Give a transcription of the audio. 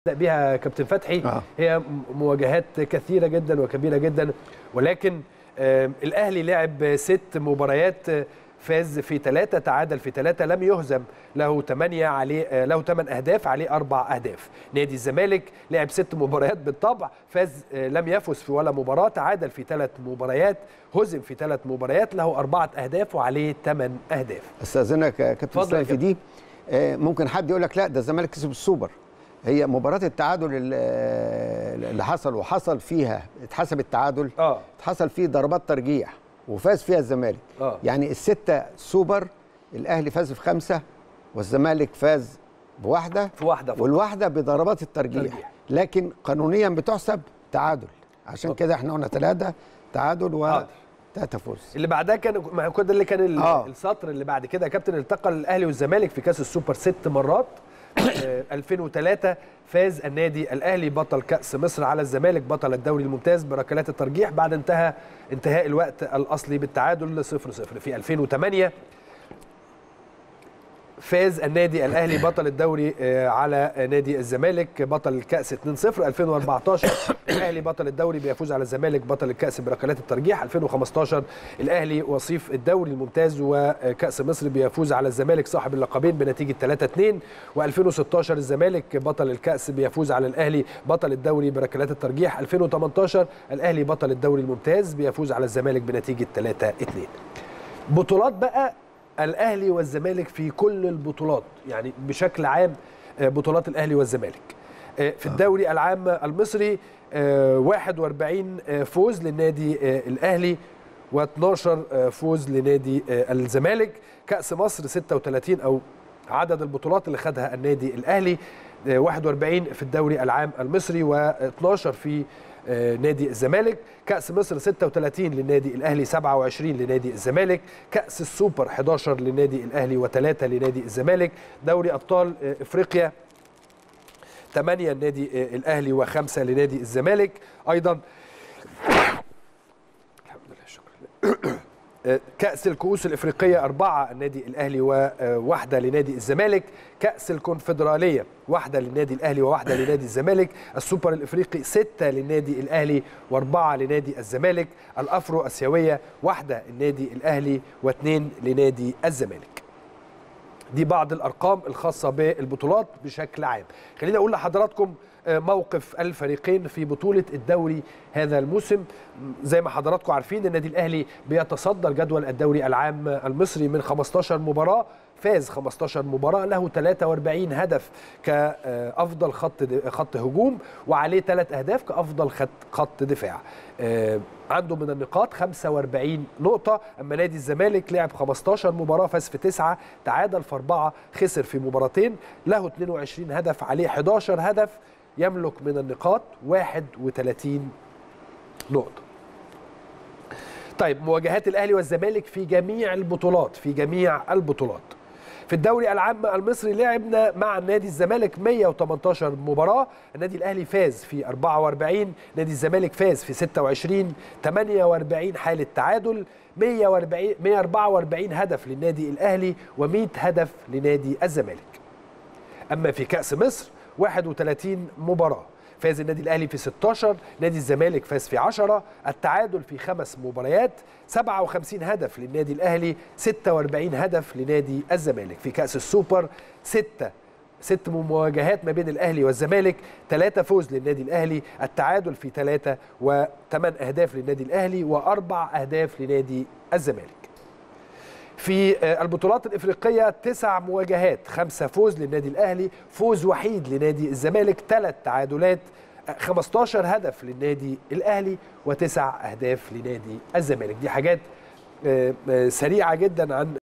بها كابتن فتحي آه. هي مواجهات كثيره جدا وكبيره جدا ولكن آه، الاهلي لعب ست مباريات آه، فاز في ثلاثة تعادل في ثلاثة لم يهزم له ثمانية عليه آه، له ثمان أهداف عليه أربع أهداف نادي الزمالك لعب ست مباريات بالطبع فاز آه، لم يفز في ولا مباراة تعادل في ثلاث مباريات هزم في ثلاث مباريات له أربعة أهداف وعليه ثمان أهداف استاذنك يا كابتن اتفضل يا اسلام في دي آه، ممكن حد يقول لك لا ده الزمالك كسب السوبر هي مباراه التعادل اللي اللي حصل وحصل فيها اتحسب التعادل اه اتحصل فيه ضربات ترجيح وفاز فيها الزمالك اه يعني الستة سوبر الأهلي فاز في خمسة والزمالك فاز بواحدة في واحدة فقط. والواحدة بضربات الترجيح ترجيح. لكن قانونيا بتحسب تعادل عشان كده احنا قلنا ثلاثة تعادل حاضر. وثلاثة فوز اللي بعدها كان ما هو كده اللي كان ال- آه. السطر اللي بعد كده يا كابتن التقى الاهلي والزمالك في كاس السوبر ست مرات آه، 2003 فاز النادي الاهلي بطل كاس مصر على الزمالك بطل الدوري الممتاز بركلات الترجيح بعد انتهى انتهاء الوقت الاصلي بالتعادل 0 0 في 2008 فاز النادي الاهلي بطل الدوري آه، على نادي الزمالك بطل الكاس 2-0 2014 الاهلي بطل الدوري بيفوز على الزمالك بطل الكاس بركلات الترجيح 2015 الاهلي وصيف الدوري الممتاز وكاس مصر بيفوز على الزمالك صاحب اللقبين بنتيجه 3-2 و2016 الزمالك بطل الكاس بيفوز على الاهلي بطل الدوري بركلات الترجيح 2018 الاهلي بطل الدوري الممتاز بيفوز على الزمالك بنتيجه 3-2 بطولات بقى الاهلي والزمالك في كل البطولات يعني بشكل عام آه، بطولات الاهلي والزمالك آه، في الدوري العام المصري آه، 41 آه، فوز للنادي آه، الاهلي و12 فوز لنادي آه، الزمالك كاس مصر 36 او عدد البطولات اللي خدها النادي الاهلي آه، 41 في الدوري العام المصري و12 في آه، نادي الزمالك كأس مصر 36 للنادي الأهلي 27 لنادي الزمالك كأس السوبر 11 للنادي الأهلي و3 لنادي الزمالك دوري أبطال آه، إفريقيا 8 لنادي آه، الأهلي و5 لنادي الزمالك أيضا الحمد لله شكرا آه، كأس الكؤوس الإفريقية أربعة النادي الأهلي وواحدة لنادي الزمالك كأس الكونفدرالية واحدة للنادي الأهلي وواحدة لنادي الزمالك السوبر الإفريقي ستة للنادي الأهلي وأربعة لنادي الزمالك الأفرو أسيوية واحدة النادي الأهلي واثنين لنادي الزمالك دي بعض الارقام الخاصه بالبطولات بشكل عام خليني اقول لحضراتكم آه، موقف الفريقين في بطوله الدوري هذا الموسم م، زي ما حضراتكم عارفين النادي الاهلي بيتصدر جدول الدوري العام المصري من 15 مباراه فاز 15 مباراه له 43 هدف كافضل خط د- خط هجوم وعليه ثلاث اهداف كافضل خط خط دفاع آه، عنده من النقاط 45 نقطة أما نادي الزمالك لعب 15 مباراة فاز في تسعة تعادل في أربعة خسر في مباراتين له 22 هدف عليه 11 هدف يملك من النقاط 31 نقطة طيب مواجهات الأهلي والزمالك في جميع البطولات في جميع البطولات في الدوري العام المصري لعبنا مع نادي الزمالك 118 مباراة النادي الأهلي فاز في 44 نادي الزمالك فاز في 26 48 حالة تعادل 140 144 هدف للنادي الأهلي و100 هدف لنادي الزمالك اما في كاس مصر 31 مباراه فاز النادي الاهلي في 16 نادي الزمالك فاز في 10 التعادل في خمس مباريات 57 هدف للنادي الاهلي 46 هدف لنادي الزمالك في كاس السوبر 6 ست مواجهات ما بين الاهلي والزمالك ثلاثة فوز للنادي الاهلي التعادل في ثلاثة وثمان اهداف للنادي الاهلي واربع اهداف لنادي الزمالك في آه، البطولات الافريقيه تسع مواجهات خمسه فوز للنادي الاهلي فوز وحيد لنادي الزمالك ثلاث تعادلات آه، 15 هدف للنادي الاهلي وتسع اهداف لنادي الزمالك دي حاجات آه، آه، سريعه جدا عن